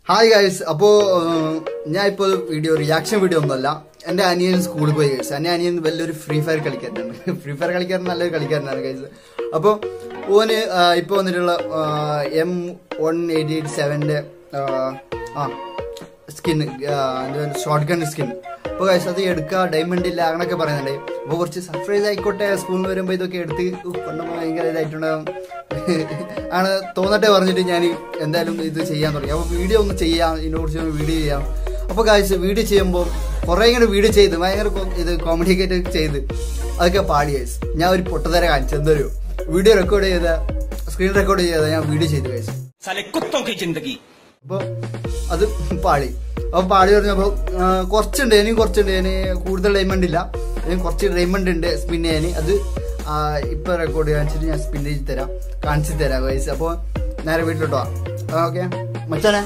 hi guys അപ്പോ ഏഹ്, ഞാൻ ഇപ്പോൾ വീഡിയോ റിയാക്ഷൻ വീഡിയോ ഒന്നുമല്ല എന്റെ അനിയൻ സ്കൂളിൽ പോയി ഗൈസ് എന്റെ അനിയൻ വലിയൊരു ഫ്രീ ഫയർ കളിക്കാരനാണ് ഫ്രീ ഫയർ കളിക്കാരൻ നല്ലൊരു കളിക്കാരനാണ് ഗൈസ് അപ്പോൾ ഓന് ആഹ്, ഇപ്പൊ വന്നിട്ടുള്ള എം വൺ എയ്റ്റി എയ്റ്റ് സെവന്റെ ആ സ്കിൻ ഷോർട്ട് ഗൺ സ്കിൻ അപ്പൊ ഗൈസ് അത് എടുക്കുക ഡയമണ്ട് ഇല്ല അങ്ങനൊക്കെ പറയുന്നുണ്ട് അപ്പൊ കുറച്ച് സർപ്രൈസ് ആയിക്കോട്ടെ സ്കൂളിൽ നിന്ന് വരുമ്പോ ഇതൊക്കെ എടുത്ത് ഉഫ്, കൊണ്ടുപോ ഭയങ്കര ഇതായിട്ടുണ്ടാവും ആണ് തോന്നട്ടെ പറഞ്ഞിട്ട് ഞാൻ എന്തായാലും ഇത് ചെയ്യാൻ തുടങ്ങി അപ്പൊ വീഡിയോ ഒന്ന് ചെയ്യാം ഇതിനെ കുറിച്ച് വീഡിയോ ചെയ്യാം അപ്പൊ ഗൈസ് വീഡിയോ ചെയ്യുമ്പോൾ കുറെ ഇങ്ങനെ വീഡിയോ ചെയ്ത് ഭയങ്കര കൊ- ഇത് കോമഡി ഒക്കെ ആയിട്ട് ചെയ്ത് അതൊക്കെ പാടി ഗൈസ് ഞാൻ ഒരു പൊട്ടത്തര കാണിച്ചു എന്തൊരു വീഡിയോ റെക്കോർഡ് ചെയ്ത സ്ക്രീൻ റെക്കോർഡ് ചെയ്ത ഞാൻ വീഡിയോ ചെയ്തു ഗൈസ് साले कुत्तों की जिंदगी അപ്പൊ അത് പാളി അപ്പൊ പാളി പറഞ്ഞപ്പോ ആ, കുറച്ചുണ്ട് ഇനി കുറച്ചുണ്ട് ഇനി കൂടുതൽ ഡയമണ്ട് ഇല്ല ഇനി കുറച്ച് ഡയമണ്ട് ഉണ്ട് സ്പിൻ ചെയ്യാൻ അത് ആ, ഇപ്പൊ റെക്കോർഡ് കാണിച്ചിട്ട് ഞാൻ സ്പിൻ ചെയ്ത് തരാം കാണിച്ചു തരാം വയസ്സ് അപ്പൊ നേരെ വീട്ടിലോട്ടോ ഓക്കെ മച്ചാനെ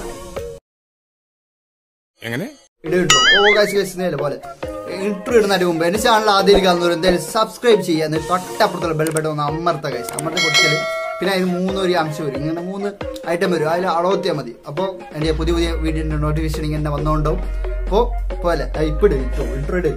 എങ്ങനെ ഇട ഇട്ടോ ഓ കാശ് കഴിച്ചില്ല പോലെ ഇൻട്രോ ഇടുന്നതിന് മുമ്പ് എന്റെ ചാനൽ ആദ്യം കാണുന്നവർ എന്തായാലും സബ്സ്ക്രൈബ് ചെയ്യുക എന്നിട്ട് തൊട്ടപ്പുറത്തുള്ള ബെൽ ബട്ടൺ ഒന്ന് അമർത്ത കഴിച്ച് അമർത്തി കൊടുത്താൽ പിന്നെ അതിന് മൂന്ന് ഒരു അംശം വരും ഇങ്ങനെ മൂന്ന് ഐറ്റം വരും അതിൽ അളവത്തിയാൽ മതി അപ്പോൾ എൻ്റെ പുതിയ പുതിയ വീഡിയോൻ്റെ നോട്ടിഫിക്കേഷൻ ഇങ്ങനെ വന്നുകൊണ്ടാവും അപ്പോൾ പോലെ ഇപ്പം ഇട് ഇട്ടോ ഇൻട്രോ ഇട്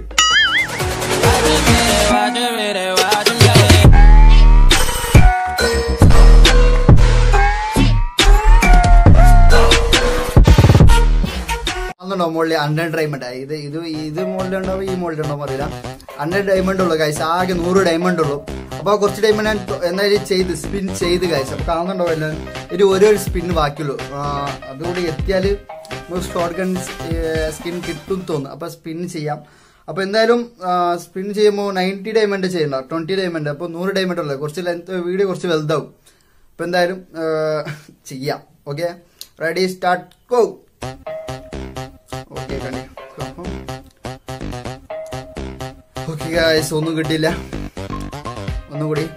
അന്നുണ്ടോ മുകളിൽ ഹൺഡ്രഡ് ഡയമണ്ട് ഇത് ഇത് ഇത് മുകളിലുണ്ടാവും ഈ മുകളിലുണ്ടാവും അറിയില്ല ഹൺഡ്രഡ് ഡയമണ്ട് ഉള്ളു ഗൈസ് ആകെ നൂറ് ഡയമണ്ട് ഉള്ളു അപ്പൊ കുറച്ച് ഡയമണ്ട് ഞാൻ തൊ- എന്തായാലും ചെയ്ത് സ്പിൻ ചെയ്ത് ഗൈസ് അപ്പൊ കാണുന്നുണ്ടോ എല്ലാം ഇത് ഓരോ സ്പിൻ ബാക്കിയുള്ളൂ ആ, അതുകൂടി എത്തിയാൽ ഷോർട്ട് ഗൺ സ്കിൻ കിട്ടും തോന്നുന്നു അപ്പൊ സ്പിൻ ചെയ്യാം അപ്പൊ എന്തായാലും സ്പിൻ ചെയ്യുമ്പോൾ നയൻറ്റി ഡയമണ്ട് ചെയ്യണ്ട ട്വന്റി ഡയമണ്ട് അപ്പൊ നൂറ് ഡയമണ്ട് ഉള്ളത് കുറച്ച് ലെങ്ത് വീഡിയോ കുറച്ച് വലുതാവും അപ്പൊ എന്തായാലും ആ, ചെയ്യാം okay ready start go okay കണി ഓക്കെ ഗായ്സ് ഒന്നും കിട്ടിയില്ല ഒന്നും കൂടി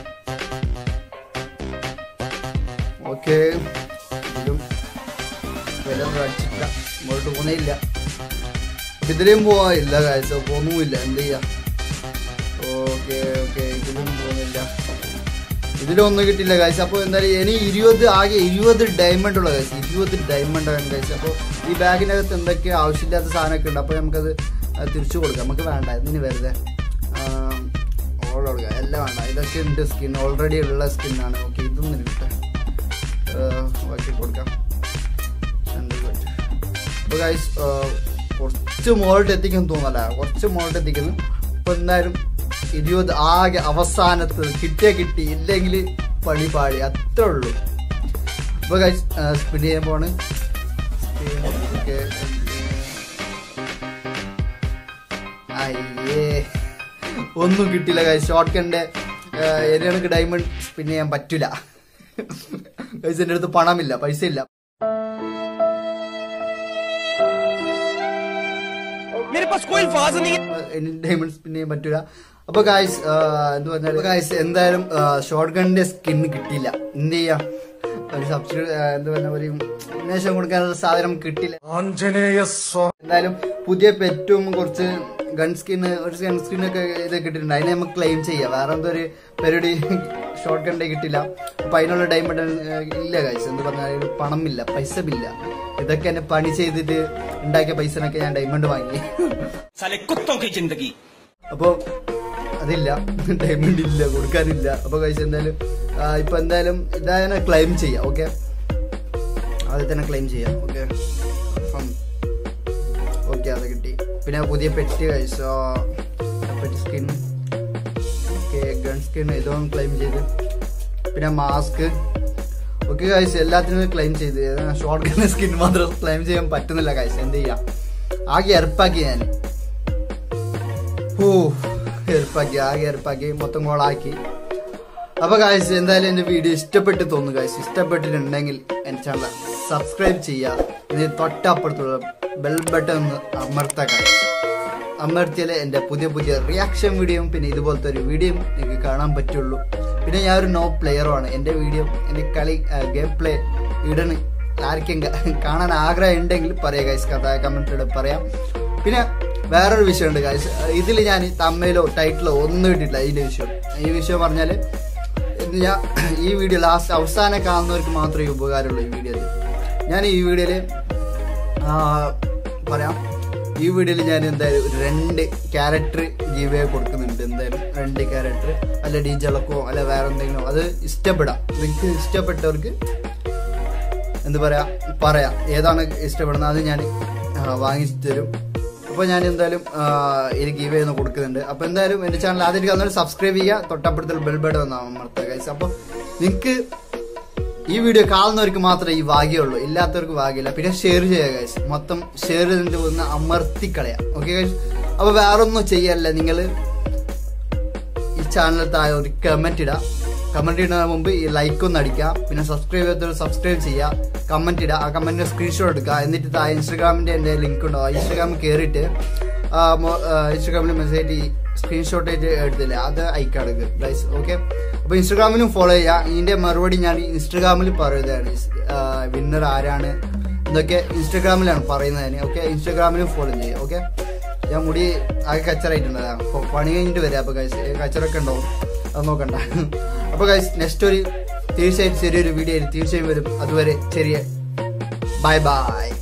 ഓക്കെ ഇതിലും വില ഒന്നും അടിച്ചിട്ടില്ല മുമ്പോട്ട് പോകുന്നില്ല ഇതിലും പോവാനില്ല ഗായ്സ് ഒന്നുമില്ല എന്ത് ചെയ്യാ ഓക്കെ ഓക്കെ ഇതിലും പോകുന്നില്ല ഇതിലൊന്നും കിട്ടില്ല കാശ് അപ്പോൾ എന്തായാലും ഇനി ഇരുപത് ആകെ ഇരുപത് ഡയമണ്ട് ഉള്ള കാശ് ഇരുപത് ഡയമണ്ട് ആണ് കാശ് അപ്പോൾ ഈ ബാഗിനകത്ത് എന്തൊക്കെയോ ആവശ്യമില്ലാത്ത സാധനമൊക്കെ ഉണ്ട് അപ്പോൾ നമുക്കത് അത് തിരിച്ചു കൊടുക്കാം നമുക്ക് വേണ്ട ഇതിന് വെറുതെ ഓൾ കൊടുക്കുക എല്ലാം വേണ്ട ഇതൊക്കെ ഉണ്ട് സ്കിൻ ഓൾറെഡി ഉള്ള സ്കിന്നാണ് ഓക്കെ ഇതൊന്നും കിട്ടെ ബാക്കി കൊടുക്കാം അപ്പോൾ ഗൈസ് കുറച്ച് മുകളിട്ട് എത്തിക്കുന്നു തോന്നല്ല കുറച്ച് മുകളിട്ട് എത്തിക്കുന്നു അപ്പോൾ എന്തായാലും ഇരുപത് ആകെ അവസാനത്ത് കിട്ടിയ കിട്ടി ഇല്ലെങ്കിൽ പണി പാടി അത്രേ ഉള്ളൂ അപ്പോൾ ഗൈസ് സ്പിൻ ചെയ്യാൻ പോണ് ഓക്കെ അയ്യേ ഒന്നും കിട്ടില്ല ഗൈസ് ഷോർട്ട് കണ്ട് എനിക്ക് ഡയമണ്ട് സ്പിൻ ചെയ്യാൻ പറ്റില്ല ഗൈസ് എൻ്റെ അടുത്ത് പണമില്ല പൈസ ഇല്ല मेरे पास कोई अल्फाज नहीं है ഡയമണ്ട് സ്പിൻ ചെയ്യാൻ പറ്റൂല അപ്പൊ ഗായ്സ് എന്ത് പറഞ്ഞാൽ ഗായ്സ് എന്തായാലും ഷോർട്ട് ഗണ്ണിന്റെ സ്കിൻ കിട്ടിയില്ല എന്ത് ചെയ്യാം ഒരു സബ്സിഡി എന്ത് പറഞ്ഞ ഒരു ഉന്മേഷം കൊടുക്കാനുള്ള സാധനം കിട്ടില്ല എന്തായാലും പുതിയ പെറ്റും കുറച്ച് ഗൺ സ്കിൻ ഒരു ഗൺ സ്കിൻ ഒക്കെ ഇത് കിട്ടിയിട്ടുണ്ട് അതിനെ നമുക്ക് ക്ലെയിം ചെയ്യാം വേറെ എന്തോ ഒരു പരിപാടി ഷോർട്ട് ഗണ്ണിന്റെ കിട്ടില്ല അപ്പൊ അതിനുള്ള ഡയമണ്ട് ഇല്ല ഗൈസ് എന്ത് പറഞ്ഞാൽ പണമില്ല പൈസ ഇല്ല ഇതൊക്കെ എന്നെ പണി ചെയ്തിട്ട് ഉണ്ടാക്കിയ പൈസനൊക്കെ ഞാൻ ഡയമണ്ട് വാങ്ങി साले कुत्तों की जिंदगी അപ്പൊ അതില്ല ഡയമണ്ട് ഇല്ല കൊടുക്കാനില്ല അപ്പൊ കഴിച്ച് എന്തായാലും ആ, ഇപ്പൊ എന്തായാലും ഇതായ ക്ലെയിം ചെയ്യാം ഓക്കെ ആദ്യം തന്നെ ക്ലെയിം ചെയ്യാം ഓക്കെ ഓക്കെ അത് കിട്ടി പിന്നെ പുതിയ പെറ്റ് കഴിച്ചോ പെറ്റ് സ്കിൻ ഓക്കെ ഗൺ സ്കിൻ ഇതൊന്നും ക്ലെയിം ചെയ്ത് പിന്നെ മാസ്ക് ഓക്കെ കാഴ്ച എല്ലാത്തിനും ക്ലെയിം ചെയ്ത് ഷോർട്ട് ഗൺ സ്കിൻ മാത്രം ക്ലെയിം ചെയ്യാൻ പറ്റുന്നില്ല കാഴ്ച എന്ത് ചെയ്യാം ആകെ എറപ്പാക്കി ഞാൻ ഓ എറുപ്പാക്കി ആകെ എറുപ്പാക്കി മൊത്തം കോളാക്കി അപ്പൊ കാഴ്ച എന്തായാലും എന്റെ വീഡിയോ ഇഷ്ടപ്പെട്ട് തോന്നുന്നു കാഴ്ച ഇഷ്ടപ്പെട്ടിട്ടുണ്ടെങ്കിൽ എന്റെ ചാനൽ സബ്സ്ക്രൈബ് ചെയ്യുക ഇതിന് തൊട്ടപ്പുറത്തുള്ള ബെൽ ബട്ടൺ ഒന്ന് അമർത്താൻ കാഴ്ച അമർത്തിയാലേ എൻ്റെ പുതിയ പുതിയ റിയാക്ഷൻ വീഡിയോയും പിന്നെ ഇതുപോലത്തെ ഒരു വീഡിയോയും നിങ്ങൾക്ക് കാണാൻ പറ്റുള്ളൂ പിന്നെ ഞാൻ ഒരു നോ പ്ലെയറുമാണ് എൻ്റെ വീഡിയോ എൻ്റെ കളി ഗെയിം പ്ലേ ഇടണ് ആർക്കും ക- കാണാൻ ആഗ്രഹം ഉണ്ടെങ്കിൽ പറയാം ഗൈസ് കഥ കമൻറ്റിലൂടെ പറയാം പിന്നെ വേറൊരു വിഷയമുണ്ട് ഗൈസ് ഇതിൽ ഞാൻ തമ്മയിലോ ടൈറ്റിലോ ഒന്നും ഇട്ടിട്ടില്ല ഇതിൻ്റെ വിഷയം ഈ വിഷയം പറഞ്ഞാൽ ഇത് ഞാൻ ഈ വീഡിയോ ലാസ്റ്റ് അവസാനം കാണുന്നവർക്ക് മാത്രമേ ഉപകാരമുള്ളൂ ഈ വീഡിയോയിൽ ഞാൻ ഈ വീഡിയോയിൽ ആ, പറയാം ഈ വീഡിയോയിൽ ഞാൻ എന്തായാലും ഒരു രണ്ട് ക്യാരക്ടർ ഗീവ് കൊടുക്കുന്നുണ്ട് എന്തായാലും രണ്ട് ക്യാരക്ടർ അല്ല ഡി ജളക്കോ അല്ല വേറെ എന്തെങ്കിലും അത് ഇഷ്ടപ്പെടാം നിങ്ങൾക്ക് ഇഷ്ടപ്പെട്ടവർക്ക് എന്ത് പറയാ പറയാം ഏതാണ് ഇഷ്ടപ്പെടുന്നത് അത് ഞാൻ വാങ്ങിച്ചു തരും അപ്പോൾ ഞാൻ എന്തായാലും ആ, എനിക്ക് ഗീവ് ചെയ്യുന്ന കൊടുക്കുന്നുണ്ട് അപ്പോൾ എന്തായാലും എൻ്റെ ചാനൽ ആദ്യം വന്നാൽ സബ്സ്ക്രൈബ് ചെയ്യുക തൊട്ടപ്പുറത്തിൽ ബെൽ ബട്ടൺ ഒന്ന് അമർത്തുക ഗൈസ് അപ്പോൾ നിങ്ങൾക്ക് ഈ വീഡിയോ കാണുന്നവർക്ക് മാത്രമേ ഈ ഭാഗ്യമുള്ളൂ ഇല്ലാത്തവർക്ക് ഭാഗ്യമില്ല പിന്നെ ഷെയർ ചെയ്യുക ഗൈസ് മൊത്തം ഷെയർ ചെയ്തിട്ട് ഒന്ന് അമർത്തിക്കളയാം ഓക്കെ ഗൈസ് അപ്പോൾ വേറൊന്നും ചെയ്യല്ല നിങ്ങൾ ഈ ചാനൽ താഴെ ഒരു കമന്റ് ഇടാം കമന്റ് ഇടുന്നതിന് മുമ്പ് ഈ ലൈക്ക് ഒന്ന് അടിക്കുക പിന്നെ സബ്സ്ക്രൈബ് ചെയ്യാത്തവർ സബ്സ്ക്രൈബ് ചെയ്യുക കമന്റ് ഇടുക ആ കമന്റിന്റെ സ്ക്രീൻഷോട്ട് എടുക്കുക എന്നിട്ട് താഴെ ഇൻസ്റ്റാഗ്രാമിന്റെ എൻ്റെ ലിങ്ക് ഉണ്ടാവും ഇൻസ്റ്റാഗ്രാമിൽ കയറിയിട്ട് ഇൻസ്റ്റാഗ്രാമിൽ മെസ്സേജ് സ്ക്രീൻഷോട്ട് ആയിട്ട് എടുത്തില്ലേ അത് അയക്കാടുക ഗൈസ് ഓക്കെ അപ്പോൾ ഇൻസ്റ്റാഗ്രാമിലും ഫോളോ ചെയ്യുക ഇതിന്റെ മറുപടി ഞാൻ ഇൻസ്റ്റാഗ്രാമിൽ പറയുന്നതാണ് വിന്നർ ആരാണ് ഇതൊക്കെ ഇൻസ്റ്റാഗ്രാമിലാണ് പറയുന്നതിന് ഓക്കെ ഇൻസ്റ്റാഗ്രാമിലും ഫോളോ ചെയ്യുക ഓക്കെ ഞാൻ മുടി ആകെ കച്ചറായിട്ടുണ്ട് അപ്പൊ പണി കഴിഞ്ഞിട്ട് വരാം അപ്പൊ ഗൈസ് കച്ചറൊക്കെ ഉണ്ടാവും അത് നോക്കണ്ട അപ്പൊ ഗൈസ് നെക്സ്റ്റ് ഒരു തീർച്ചയായും ചെറിയൊരു വീഡിയോ തീർച്ചയായും വരും അതുവരെ ചെറിയ ബൈ ബൈ